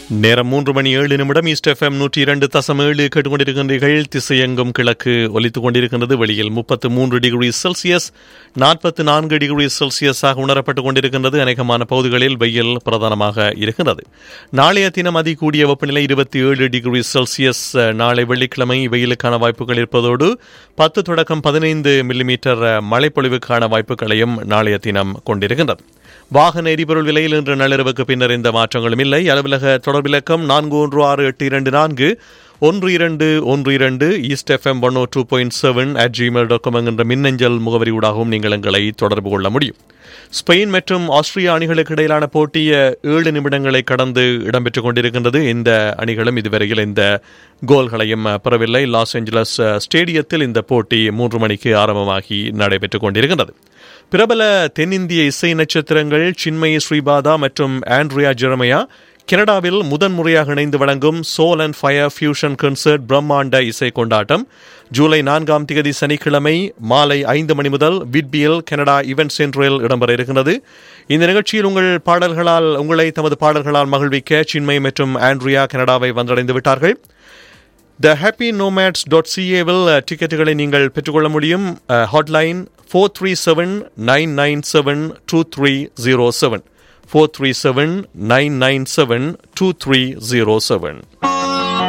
நேரம் மூன்று மணி ஏழு நிமிடம் ஈஸ்ட் எஃப்எம் நூற்றி இரண்டு தசம் ஏழு கேட்டுக்கொண்டிருக்கின்றீர்கள் திசையெங்கும் கிழக்கு ஒலித்துக் கொண்டிருக்கின்றது வெளியில் முப்பத்து மூன்று டிகிரி செல்சியஸ் நாற்பத்து நான்கு டிகிரி செல்சியஸாக உணரப்பட்டுக் கொண்டிருக்கின்றது அநேகமான பகுதிகளில் வெயில் பிரதானமாக இருக்கின்றது நாளைய தினம் அதிகூடிய வெப்பநிலை இருபத்தி ஏழு டிகிரி செல்சியஸ் நாளை வெள்ளிக்கிழமை வெயிலுக்கான வாய்ப்புகள் இருப்பதோடு பத்து தொடக்கம் பதினைந்து மில்லிமீட்டர் மழைப்பொழிவுக்கான வாய்ப்புகளையும் நாளைய தினம் கொண்டிருக்கின்றது வாகன எரிபொருள் விலையில் இன்று நள்ளிரவுக்கு பின்னர் எந்த மாற்றங்களும் இல்லை அலுவலக தொடர்பிலக்கம் நான்கு ஒன்று ஆறு எட்டு இரண்டு நான்கு ஒன்று இரண்டு ஒன்று இரண்டு east FM one O two point seven at Gmail dot com என்கின்ற மின்னஞ்சல் முகவரி ஊடாகவும் நீங்கள் எங்களை தொடர்பு கொள்ள முடியும் ஸ்பெயின் மற்றும் ஆஸ்திரியா அணிகளுக்கு இடையிலான போட்டி ஏழு நிமிடங்களை கடந்து இடம்பெற்றுக் கொண்டிருக்கின்றது இந்த அணிகளும் இதுவரையில் இந்த கோல்களையும் பெறவில்லை லாஸ் ஏஞ்சலஸ் ஸ்டேடியத்தில் இந்த போட்டி மூன்று மணிக்கு ஆரம்பமாகி நடைபெற்றுக் கொண்டிருக்கின்றது பிரபல தென்னிந்திய இசை நட்சத்திரங்கள் சின்மயி ஸ்ரீபாதா மற்றும் ஆண்ட்ரியா ஜெரமையா கனடாவில் முதன் முறையாக இணைந்து வழங்கும் soul and fire fusion concert பிரம்மாண்ட இசை கொண்டாட்டம் ஜூலை நான்காம் தேதி சனிக்கிழமை மாலை ஐந்து மணி முதல் விட்பியில் கனடா இவென்ட் சென்டரில் இடம்பெற இருக்கிறது இந்த நிகழ்ச்சியில் உங்கள் பாடல்களால் உங்களை தமது பாடல்களால் மகிழ்விக்க சின்மய் மற்றும் ஆண்ட்ரியா கனடாவை வந்தடைந்து விட்டார்கள் த ஹாப்பி நோமேட்ஸ் டாட் சிஏவில் டிக்கெட்டுகளை நீங்கள் பெற்றுக்கொள்ள முடியும் hotline four three seven nine nine seven two three zero seven four three seven nine nine seven two three zero seven